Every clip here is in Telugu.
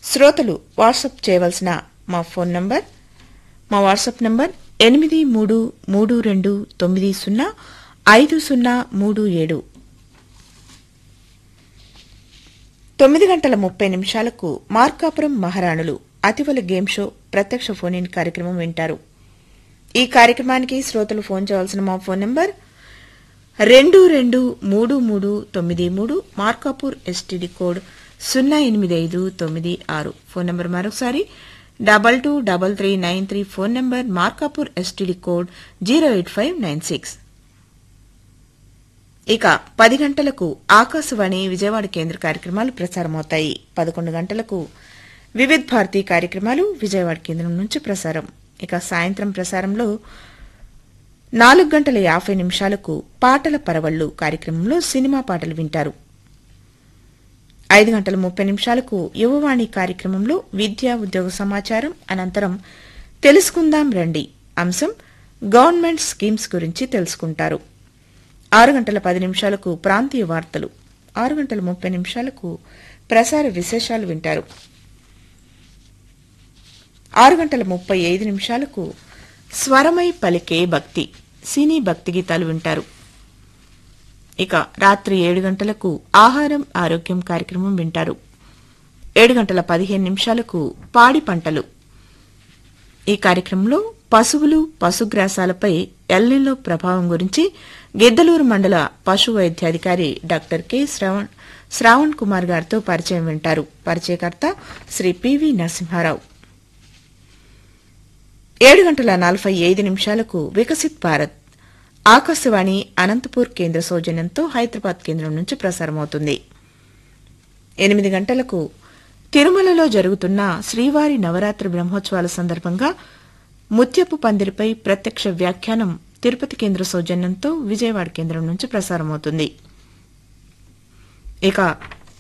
శ్రోతలు వాట్సాప్ చేయవలసిన మా ఫోన్ నంబర్ మా వాట్సాప్ నంబర్ ఎనిమిది మూడు మూడు రెండు తొమ్మిది సున్నా ఐదు సున్నా మూడు ఏడు తొమ్మిది గంటల ముప్పై నిమిషాలకు మార్కాపురం మహారాణులు అతివల గేమ్ షో ప్రత్యక్ష ఫోన్ ఇన్ కార్యక్రమం వింటారు ఈ కార్యక్రమానికి శ్రోతలు ఫోన్ చేయవలసిన మా ఫోన్ నంబర్ రెండు రెండు మూడు మూడు తొమ్మిది మూడు మార్కాపూర్ ఎస్టీడీ కోడ్ సున్నా ఎనిమిది ఐదు తొమ్మిది ఆరు ఫోన్ నంబర్ మరొకసారి double two double three nine three phone number Markapur STD code zero eight five nine six ఇక పది గంటలకు ఆకాశవాణి విజయవాడ కేంద్ర కార్యక్రమాలు ప్రసారమవుతాయి పదకొండు గంటలకు వివిధ్ భారతి కార్యక్రమాలు విజయవాడ కేంద్రం నుంచి ప్రసారం ఇక సాయంత్రం ప్రసారంలో నాలుగు గంటల యాభై నిమిషాలకు పాటల పరవళ్లు కార్యక్రమంలో సినిమా పాటలు వింటారు ఐదు గంటల ముప్పై నిమిషాలకు యువవాణి కార్యక్రమంలో విద్యా ఉద్యోగ సమాచారం అనంతరం తెలుసుకుందాం రండి అంశం గవర్నమెంట్ స్కీమ్స్ గురించి తెలుసుకుంటారు ఆరు గంటల పది నిమిషాలకు ప్రాంతీయ వార్తలు ఆరు గంటల ముప్పై నిమిషాలకు ప్రసార విశేషాలు వింటారు ఆరు గంటల ముప్పై ఐదు నిమిషాలకు స్వరమై పలికే భక్తి సినీ భక్తి గీతాలు వింటారు ఇక రాత్రి ఏడు గంటలకు ఆహారం ఆరోగ్యం కార్యక్రమం వింటారు ఏడు గంటల పదిహేను నిమిషాలకు పాడి పంటలు ఈ కార్యక్రమంలో పశువులు పశుగ్రాసాలపై ఎల్నిలో ప్రభావం గురించి గిద్దలూరు మండల పశు వైద్యాధికారి డాక్టర్ కె శ్రవణ్ శ్రావణ్ కుమార్ గారితో పరిచయం వింటారు పరిచయకర్త శ్రీ పివి నరసింహారావు ఏడు గంటల నలభై ఐదు నిమిషాలకు వికసిత్ భారత్ ఆకాశవాణి అనంతపూర్ కేంద్ర సౌజన్యంతో హైదరాబాద్ కేంద్రం నుంచి ప్రసారమవుతుంది ఎనిమిది గంటలకు తిరుమలలో జరుగుతున్న శ్రీవారి నవరాత్రి బ్రహ్మోత్సవాల సందర్భంగా ముత్యపు పందిరిపై ప్రత్యక్ష వ్యాఖ్యానం తిరుపతి కేంద్ర సౌజన్యంతో విజయవాడ కేంద్రం నుంచి ప్రసారమవుతుంది ఇక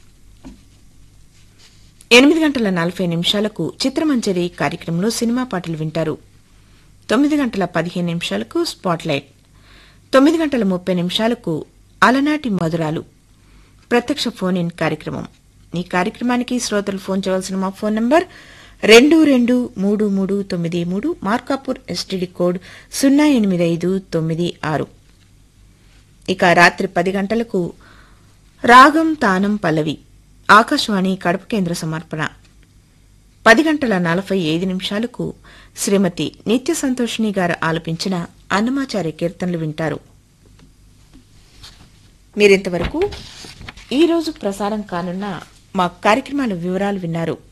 ఎనిమిది గంటల నలభై నిమిషాలకు చిత్రమంజరి కార్యక్రమంలో సినిమా పాటలు వింటారు తొమ్మిది గంటల పదిహేను నిమిషాలకు స్పాట్లైట్ తొమ్మిది గంటల ముప్పై నిమిషాలకు అలనాటి మధురాలు ప్రత్యక్ష ఫోన్ ఇన్ కార్యక్రమం ఈ కార్యక్రమానికి శ్రోతలు ఫోన్ చేయవలసిన మా ఫోన్ నంబర్ రెండు రెండు మూడు మూడు తొమ్మిది మూడు మార్కాపూర్ ఎస్టీడీ కోడ్ సున్నా ఎనిమిది ఐదు తొమ్మిది ఆరు ఇక రాత్రి పది గంటలకు రాగం తానం పల్లవి ఆకాశవాణి కడప కేంద్ర సమర్పణ పది గంటల నలభై ఐదు నిమిషాలకు శ్రీమతి నిత్య సంతోషిని గారు ఆలపించిన అన్నమాచార్య కీర్తనలు వింటారు మీరింతవరకు ఈరోజు ప్రసారం కానున్న మా కార్యక్రమాల వివరాలు విన్నారు